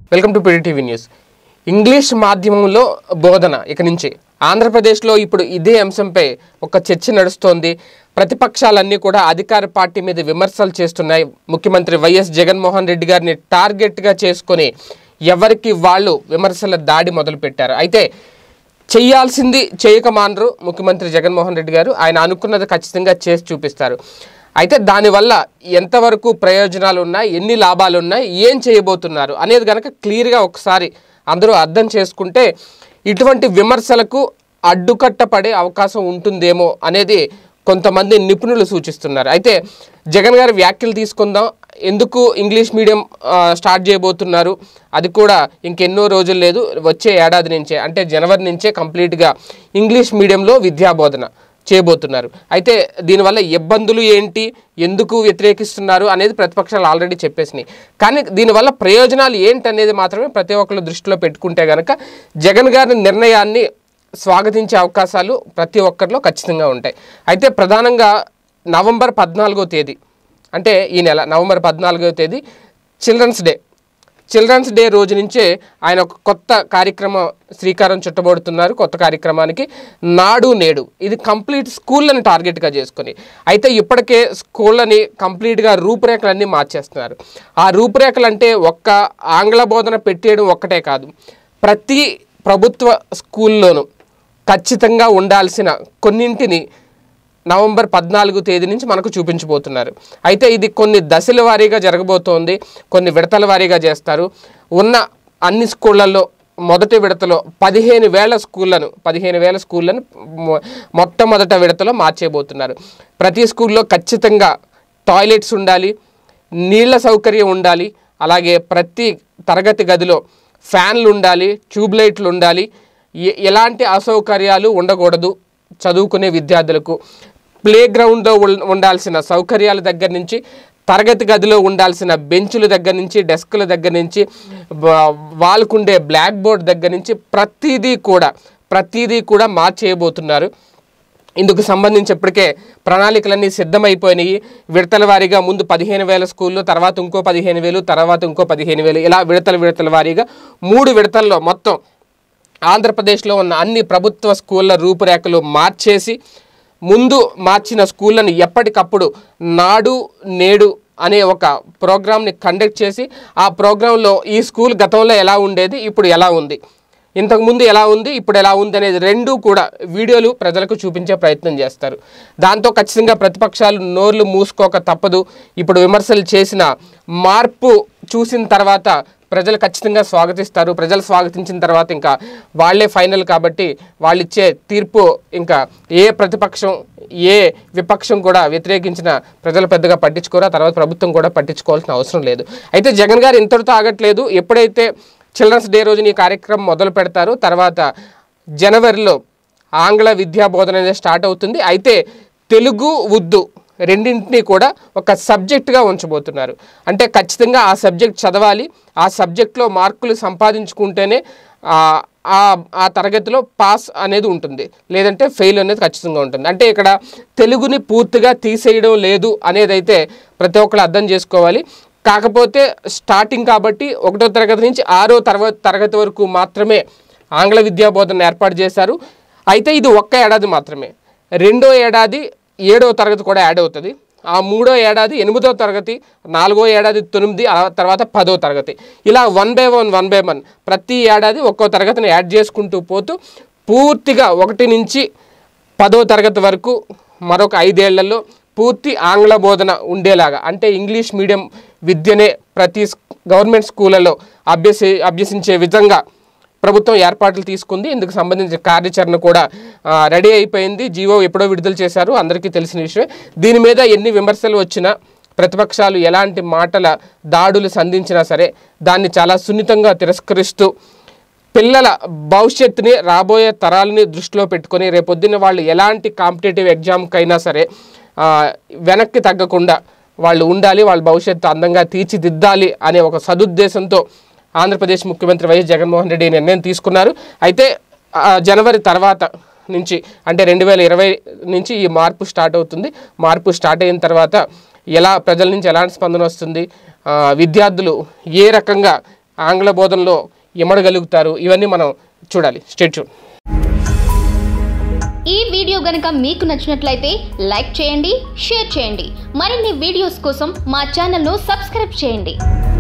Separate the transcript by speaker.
Speaker 1: welcome to TV news English మాధ్యమంలో బోధన ఇక నుంచి ఆంధ్రప్రదేశ్లో ఇప్పుడు ఇదే అంశంపై ఒక చర్చ నడుస్తోంది ప్రతిపక్షాలన్నీ కూడా అధికార పార్టీ మీద విమర్శలు చేస్తున్నాయి ముఖ్యమంత్రి వైఎస్ జగన్మోహన్ రెడ్డి గారిని టార్గెట్గా చేసుకొని ఎవరికి వాళ్ళు విమర్శల దాడి మొదలుపెట్టారు అయితే చేయాల్సింది చేయక మానరు ముఖ్యమంత్రి జగన్మోహన్ రెడ్డి గారు ఆయన అనుకున్నది ఖచ్చితంగా చేసి చూపిస్తారు అయితే దానివల్ల ఎంతవరకు ప్రయోజనాలు ఉన్నాయి ఎన్ని లాభాలు ఉన్నాయి ఏం చేయబోతున్నారు అనేది కనుక క్లియర్గా ఒకసారి అందరూ అర్థం చేసుకుంటే ఇటువంటి విమర్శలకు అడ్డుకట్ట పడే అవకాశం ఉంటుందేమో అనేది కొంతమంది నిపుణులు సూచిస్తున్నారు అయితే జగన్ గారి వ్యాఖ్యలు తీసుకుందాం ఎందుకు ఇంగ్లీష్ మీడియం ఆ, స్టార్ట్ చేయబోతున్నారు అది కూడా ఇంకెన్నో రోజులు లేదు వచ్చే ఏడాది నుంచే అంటే జనవరి నుంచే కంప్లీట్గా ఇంగ్లీష్ మీడియంలో విద్యాబోధన చేయబోతున్నారు అయితే దీనివల్ల ఇబ్బందులు ఏంటి ఎందుకు వ్యతిరేకిస్తున్నారు అనేది ప్రతిపక్షాలు ఆల్రెడీ చెప్పేసినాయి కానీ దీనివల్ల ప్రయోజనాలు ఏంటి అనేది మాత్రమే ప్రతి ఒక్కరు దృష్టిలో పెట్టుకుంటే కనుక జగన్ గారి నిర్ణయాన్ని స్వాగతించే అవకాశాలు ప్రతి ఒక్కరిలో ఖచ్చితంగా ఉంటాయి అయితే ప్రధానంగా నవంబర్ పద్నాలుగో తేదీ అంటే ఈ నెల నవంబర్ పద్నాలుగో తేదీ చిల్డ్రన్స్ డే చిల్డ్రన్స్ డే రోజు నుంచే ఆయన ఒక కొత్త కార్యక్రమం శ్రీకారం చుట్టబడుతున్నారు కొత్త కార్యక్రమానికి నాడు నేడు ఇది కంప్లీట్ స్కూళ్ళని టార్గెట్గా చేసుకొని అయితే ఇప్పటికే స్కూళ్ళని కంప్లీట్గా రూపురేఖలన్నీ మార్చేస్తున్నారు ఆ రూపురేఖలు అంటే ఒక్క ఆంగ్ల బోధన పెట్టేయడం ఒక్కటే కాదు ప్రతి ప్రభుత్వ స్కూల్లోనూ ఖచ్చితంగా ఉండాల్సిన కొన్నింటిని నవంబర్ పద్నాలుగు తేదీ నుంచి మనకు చూపించబోతున్నారు అయితే ఇది కొన్ని దశల వారీగా జరగబోతోంది కొన్ని విడతల వారీగా చేస్తారు ఉన్న అన్ని స్కూళ్ళల్లో మొదటి విడతలో పదిహేను వేల స్కూళ్ళను పదిహేను వేల స్కూళ్ళను మొ- మొట్టమొదట విడతలో మార్చేయబోతున్నారు ప్రతి స్కూల్లో ఖచ్చితంగా టాయిలెట్స్ ఉండాలి నీళ్ళ సౌకర్యం ఉండాలి అలాగే ప్రతి తరగతి గదిలో ఫ్యాన్లు ఉండాలి ట్యూబ్ లైట్లు ఉండాలి ఎ- ఎలాంటి అసౌకర్యాలు ఉండకూడదు చదువుకునే విద్యార్థులకు ప్లే గ్రౌండ్లో ఉల్- ఉండాల్సిన సౌకర్యాల దగ్గర నుంచి తరగతి గదిలో ఉండాల్సిన బెంచుల దగ్గర నుంచి డెస్కుల దగ్గర నుంచి వా- వాళ్ళకుండే బ్లాక్ బోర్డ్ దగ్గర నుంచి ప్రతిదీ కూడా ప్రతిదీ కూడా మార్చేయబోతున్నారు ఇందుకు సంబంధించి ఇప్పటికే ప్రణాళికలన్నీ సిద్ధమైపోయినాయి విడతల వారీగా ముందు పదిహేను వేల స్కూళ్ళు తర్వాత ఇంకో పదిహేను వేలు తర్వాత ఇంకో పదిహేను వేలు ఇలా విడతల విడతల వారీగా మూడు విడతల్లో మొత్తం ఆంధ్రప్రదేశ్లో ఉన్న అన్ని ప్రభుత్వ స్కూళ్ళ రూపురేఖలు మార్చేసి ముందు మార్చిన స్కూళ్ళను ఎప్పటికప్పుడు నాడు నేడు అనే ఒక ప్రోగ్రామ్ని కండక్ట్ చేసి ఆ ప్రోగ్రాంలో ఈ స్కూల్ గతంలో ఎలా ఉండేది ఇప్పుడు ఎలా ఉంది ఇంతకుముందు ఎలా ఉంది ఇప్పుడు ఎలా ఉంది అనేది రెండూ కూడా వీడియోలు ప్రజలకు చూపించే ప్రయత్నం చేస్తారు దాంతో ఖచ్చితంగా ప్రతిపక్షాలు నోర్లు మూసుకోక తప్పదు ఇప్పుడు విమర్శలు చేసిన మార్పు చూసిన తర్వాత ప్రజలు ఖచ్చితంగా స్వాగతిస్తారు ప్రజలు స్వాగతించిన తర్వాత ఇంకా వాళ్ళే ఫైనల్ కాబట్టి వాళ్ళు ఇచ్చే తీర్పు ఇంకా ఏ ప్రతిపక్షం ఏ విపక్షం కూడా వ్యతిరేకించిన ప్రజలు పెద్దగా పట్టించుకోరు ఆ తర్వాత ప్రభుత్వం కూడా పట్టించుకోవాల్సిన అవసరం లేదు అయితే జగన్ గారు ఇంతటితో ఆగట్లేదు ఎప్పుడైతే చిల్డ్రన్స్ డే రోజున ఈ కార్యక్రమం మొదలు పెడతారు తర్వాత జనవరిలో ఆంగ్ల విద్యా బోధన అనేది స్టార్ట్ అవుతుంది అయితే తెలుగు ఉర్దూ రెండింటినీ కూడా ఒక సబ్జెక్టుగా ఉంచబోతున్నారు అంటే ఖచ్చితంగా ఆ సబ్జెక్ట్ చదవాలి ఆ సబ్జెక్ట్లో మార్కులు సంపాదించుకుంటేనే ఆ, ఆ ఆ తరగతిలో పాస్ అనేది ఉంటుంది లేదంటే ఫెయిల్ అనేది ఖచ్చితంగా ఉంటుంది అంటే ఇక్కడ తెలుగుని పూర్తిగా తీసేయడం లేదు అనేది అయితే ప్రతి ఒక్కరు అర్థం చేసుకోవాలి కాకపోతే స్టార్టింగ్ కాబట్టి ఒకటో తరగతి నుంచి ఆరో తరగ తరగతి వరకు మాత్రమే ఆంగ్ల విద్యా బోధన ఏర్పాటు చేశారు అయితే ఇది ఒక్క ఏడాది మాత్రమే రెండో ఏడాది ఏడో తరగతి కూడా యాడ్ అవుతుంది ఆ మూడో ఏడాది ఎనిమిదో తరగతి నాలుగో ఏడాది తొమ్మిది ఆ తర్వాత పదో తరగతి ఇలా one by one one by one ప్రతి ఏడాది ఒక్కో తరగతిని యాడ్ చేసుకుంటూ పోతూ పూర్తిగా ఒకటి నుంచి పదో తరగతి వరకు మరొక ఐదేళ్లలో పూర్తి ఆంగ్ల బోధన ఉండేలాగా అంటే ఇంగ్లీష్ మీడియం విద్యనే ప్రతి స్- గవర్నమెంట్ స్కూళ్ళలో అభ్యసి అభ్యసించే విధంగా ప్రభుత్వం ఏర్పాట్లు తీసుకుంది ఇందుకు సంబంధించిన కార్యాచరణ కూడా ఆ, రెడీ అయిపోయింది జీవో ఎప్పుడో విడుదల చేశారు అందరికీ తెలిసిన విషయమే దీని మీద ఎన్ని విమర్శలు వచ్చినా ప్రతిపక్షాలు ఎలాంటి మాటల దాడులు సంధించినా సరే దాన్ని చాలా సున్నితంగా తిరస్కరిస్తూ పిల్లల భవిష్యత్తుని రాబోయే తరాలని దృష్టిలో పెట్టుకొని రేపొద్దున వాళ్ళు ఎలాంటి కాంపిటేటివ్ ఎగ్జామ్కైనా సరే ఆ, వెనక్కి తగ్గకుండా వాళ్ళు ఉండాలి వాళ్ళ భవిష్యత్తు అందంగా తీర్చిదిద్దాలి అనే ఒక సదుద్దేశంతో ఆంధ్రప్రదేశ్ ముఖ్యమంత్రి వైఎస్ జగన్మోహన్ రెడ్డి ఈ నిర్ణయం తీసుకున్నారు అయితే ఆ, జనవరి తర్వాత నుంచి అంటే రెండు వేల ఇరవై నుంచి ఈ మార్పు స్టార్ట్ అవుతుంది మార్పు స్టార్ట్ అయిన తర్వాత ఎలా ప్రజల నుంచి ఎలాంటి స్పందన వస్తుంది ఆ, విద్యార్థులు ఏ రకంగా ఆంగ్ల బోధనలో ఇమడగలుగుతారు ఇవన్నీ మనం చూడాలి స్టేట్ చూడ్
Speaker 2: ఈ వీడియో గనక మీకు నచ్చినట్లయితే లైక్ చేయండి షేర్ చేయండి మరిన్ని వీడియోస్ కోసం మా ఛానల్ను సబ్స్క్రైబ్ చేయండి